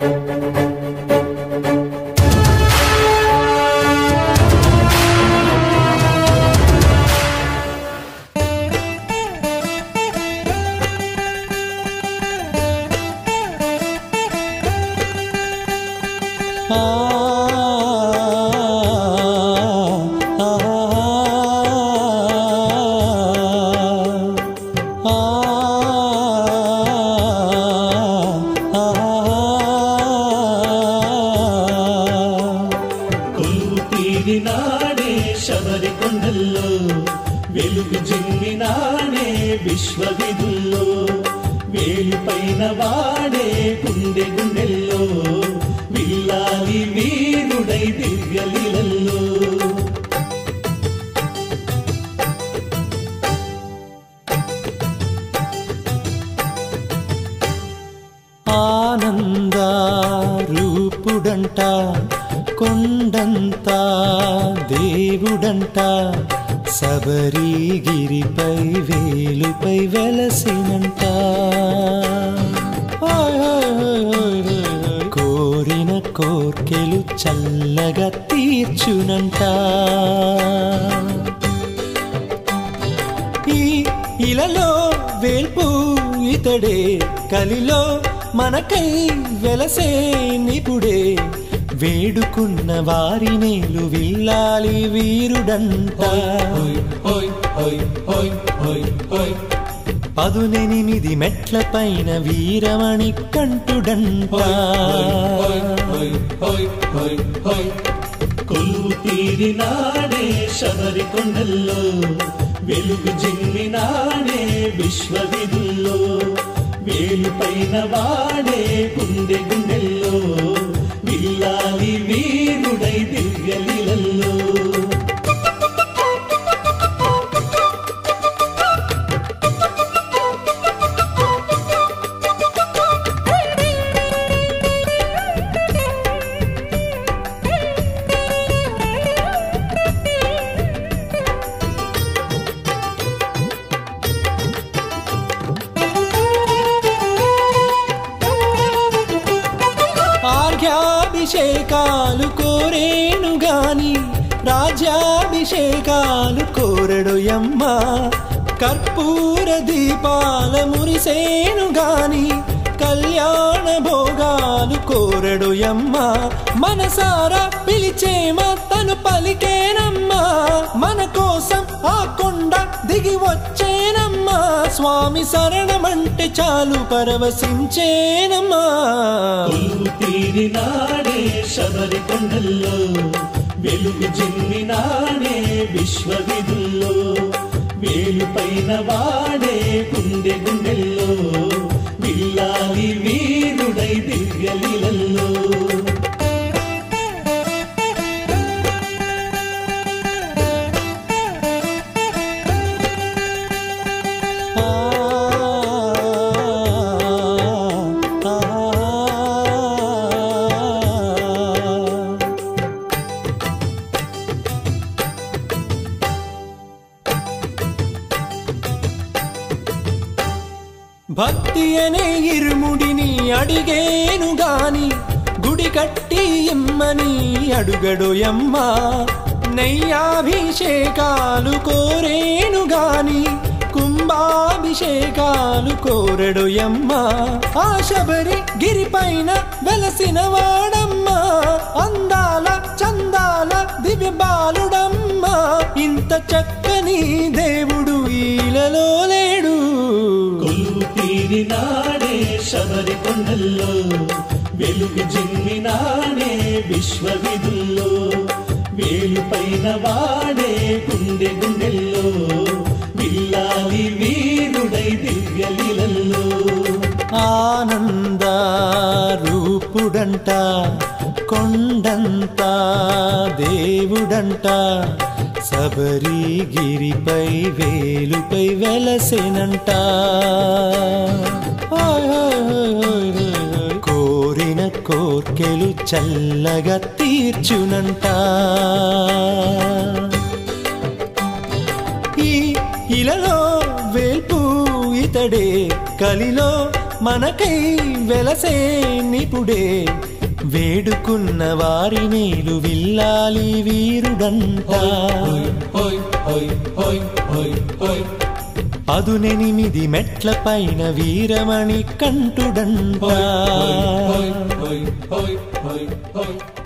ఆ ఆ ఆ కొలువు తీరినాడే శబరి కొండల్లో వెలుగు జిమ్మినాడే విశ్వవిధుల్లో వేలిపైన వాడే గుండె గుండెల్లో విల్లాలి వీరుడై దివ్యలీలల్లో ఆనంద రూపుడంట కొండంత దేవుడంట శబరిగిరిపై వేలుపై వెలసినంట ఓయ్ ఓయ్ ఓయ్ ఓయ్ ఓయ్. కోరిన కోర్కెలు చల్లగా తీర్చునంట ఈ ఇలలో వేల్పు ఇతడే కలిలో మనకై వెలసే నిపుడే వేడుకున్న వారి నేలు విల్లాలి వీరుడంట పదునెనిమిది మెట్ల పైన వీరమణి కంటుడంట కొలువు తీరినాడే శబరి కొండల్లో వెలుగు జిమ్మినాడే విశ్వవిధుల్లో వేలుపైన వాడే గుండె గుండెల్లో విల్లాలి వీరుడై దివ్యలీలల్లో ఆర్ఘ్యాభిషేకాలు కోరేను గాని రాజ్యాభిషేకాలు కోరడు యమ్మ కర్పూర దీపాల మురిసేను గాని కళ్యాణ భోగాలు కోరడు యమ్మ మనసారా పిలిచేమ తను పలికేనమ్మా మన కోసం ఆ కొండ దిగి వచ్చేనమ్మా స్వామి శరణమంటే చాలు పరవశించేనమ్మా కొలువు తీరినాడే శబరి కొండల్లో వెలుగు జిమ్మినాడే విశ్వవిధుల్లో వేలుపైన వాడే గుండె గుండెల్లో విల్లాలి వీరుడై దివ్యలీలల్లో ఆ, ఆ, ఆ. భక్తి అనే ఇరుముడిని అడిగేను గాని గుడి కట్టి ఇమ్మని అడుగడు యమ్మ నెయ్యాభిషేకాలు కోరేను గాని కుంభాభిషేకాలు కోరడు యమ్మ ఆ శబరి గిరిపైన వెలసిన వాడమ్మ అందాల చందాల దివ్య బాలుడమ్మ ఇంత చక్కని దేవుడు ఈలలో లేడు కొలువు తీరినాడే శబరి కొండల్లో వెలుగు జిమ్మినాడే విశ్వవిధుల్లో వేలుపైన వాడే గుండె గుండెల్లో విల్లాలి వీరుడై దివ్యలీలల్లో ఆనంద రూపుడంట కొండంత దేవుడంట శబరిగిరిపై వేలుపై వెలసెనంట ఓయ్ ఓయ్ ఓయ్ ఓయ్ ఓయ్. కోరిన కోర్కెలు చల్లగా తీర్చునంట ఈ ఇలలో వేల్పు ఇతడే కలిలో మనకై వెలసే నిపుడే వేడుకున్న వారి నీలు విల్లాలి వీరుడంట హోయ్ హోయ్ హోయ్ హోయ్ హోయ్ పదునెనిమిది మెట్ల పైన వీరమణి కంటుడంట హోయ్ హోయ్ హోయ్ హోయ్ హోయ్